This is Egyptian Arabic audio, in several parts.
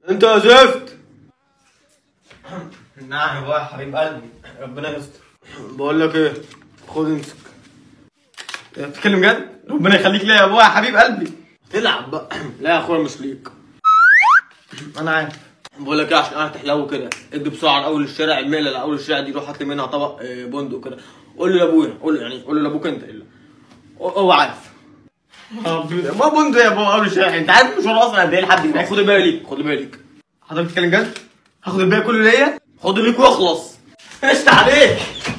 انت يا زفت نعم يا بابا يا حبيب قلبي ربنا يستر بقول لك ايه خد امسك إيه، بتتكلم جد ربنا يخليك ليا يا بابا يا حبيب قلبي تلعب بقى لا يا اخويا مش ليك انا عارف بقول لك ايه عشان انا تحلو كده اجي بسرعه لاول الشارع الميله لاول الشارع دي روح هات لي منها طبق آه، بندق كده قول له لابويا قول له يعني قول له لابوك انت الا هو- هو عارف ما بندق يا بابا اول الشارع انت عارف المشوار اصلا قد ايه لحد هناك خد الباقي ليك خد الباقي ليك حضرتك بتتكلم جد هاخد الباقي كله ليا خد ليك واخلص قشطة عليك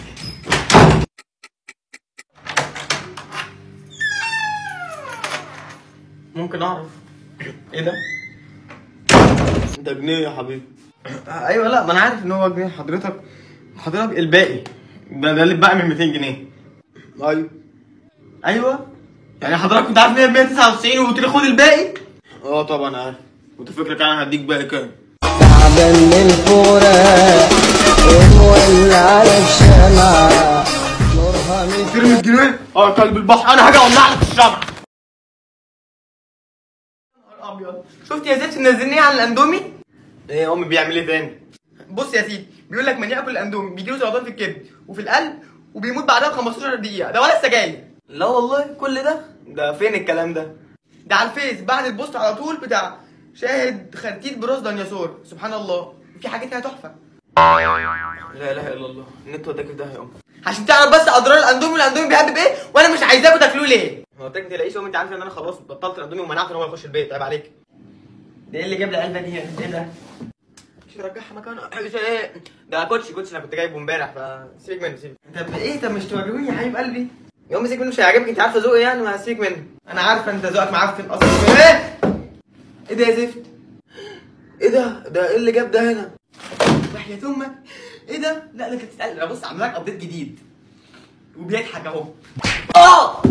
ممكن اعرف ايه ده ده جنيه يا حبيبي ايوه لا ما انا عارف ان هو جنيه حضرتك حضرتك الباقي ده ده اللي بقى من 200 جنيه ايوه ايوه يعني حضرتك كنت عارف ان هي 199 وقلت لي خد الباقي اه طبعا عارف وانت فكرك انا هديك باقي كام تعبان من الفراق ونولع على الشمعة نورها مثل ترمي الجنيه اه كلب البحر انا هاجي اولع لك الشمع نهار ابيض شفت يا زفت منزلني على الاندومي ايه امي بيعمل ايه تاني بص يا سيدي بيقول لك من ياكل الاندومي بيجيله سرطان في الكبد وفي القلب وبيموت بعدها ب 15 دقيقه ده ولا السجاير لا والله كل ده ده فين الكلام ده ده على الفيس بعد البوست على طول بتاع شاهد خرتيت براس ديناصور سبحان الله في حاجات فيها تحفه لا اله الا الله النت وداك في ده يا ام عشان تعرف بس اضرار الاندومي والاندومي بيهبب ايه وانا مش عايزاكوا تاكلوه ليه هو قلت لك ما تلاقيش انت عارف ان انا خلاص بطلت الاندومي ومنعت ان هو يخش البيت عيب عليك ده ايه اللي جاب لي العلبه دي هنا؟ ايه ده مش نرجعها مكانها مش ايه ده كوتشي كوتشي انا كنت جايبه امبارح فسيبك منه سيبك طب ايه طب مش توريهوني يا حبيب قلبي يوم سيبك منه مش هيعجبك انت عارفه ذوقي يعني ما سيبك منه انا عارفه انت ذوقك معفن اصلا ايه ايه ده يا زفت ايه ده ده ايه اللي جاب ده هنا وحياة امك ايه ده لا ده انت تتقل انا بص عامل لك ابديت جديد وبيضحك اهو اه